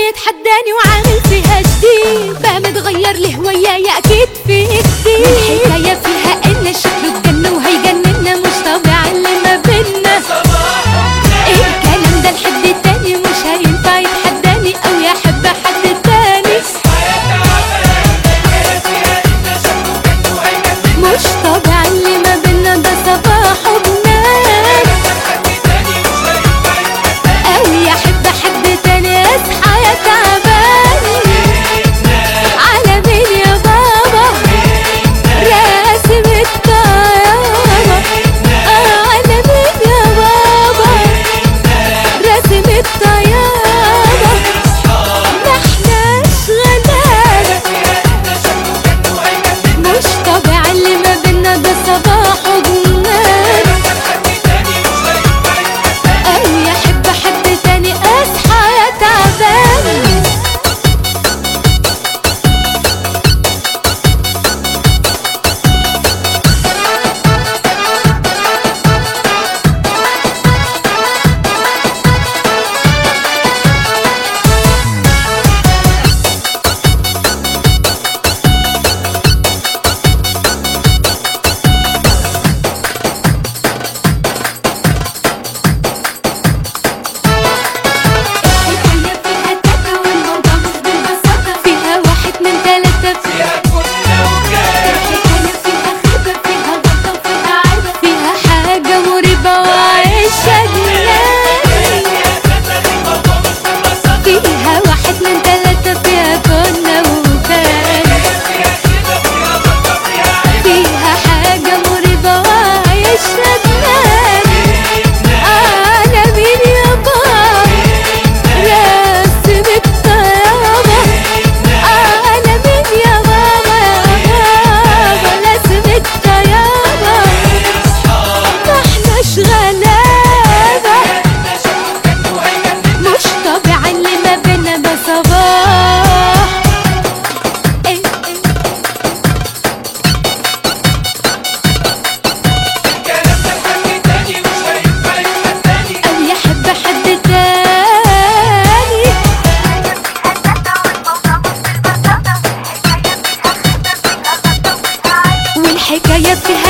يتحداني وعامل فيها جديد بقى متغير ليه وياي اكيد في جديد الحكايه فيها ان شكله اتجن وهيجننا مش طبيعي اللي ما بينا الكلام ده لحد تاني مش هينفع يتحداني او يحب حد تاني مش طبيعي اللي ما بينا ده صباح وبنام او يحب حد تاني اصحى يا تعبان على مين يا بابا راسم الطيارة آه على مين يا بابا راسم الطيارة ما احناش غلابة مش طبيعي اللي ما بينا ده صباح وجنان او يحب حد تاني اصحى يا تعبان الحكاية فيها تاتا والموضوع مش بالبساطة فيها واحد من تلاتة فيها كنا وكان الحكاية فيها خيبة فيها غلطة وفيها عيبة فيها حاجة مريبة وعيشة جنان فيها واحد من تلاتة فيها كنا وكان فيها حاجة مريبة وعيشة جنان أنا مين يا بابا راسم الطيابة أنا مين يا بابا يا بابا راسم الطيابة ما احناش غلابة مش طبيعي اللي ما بينا ده صباح إيه إيه الكلام ده لحد تاني مش هينفع يتحداني أو يحب حد تاني والحكاية فيها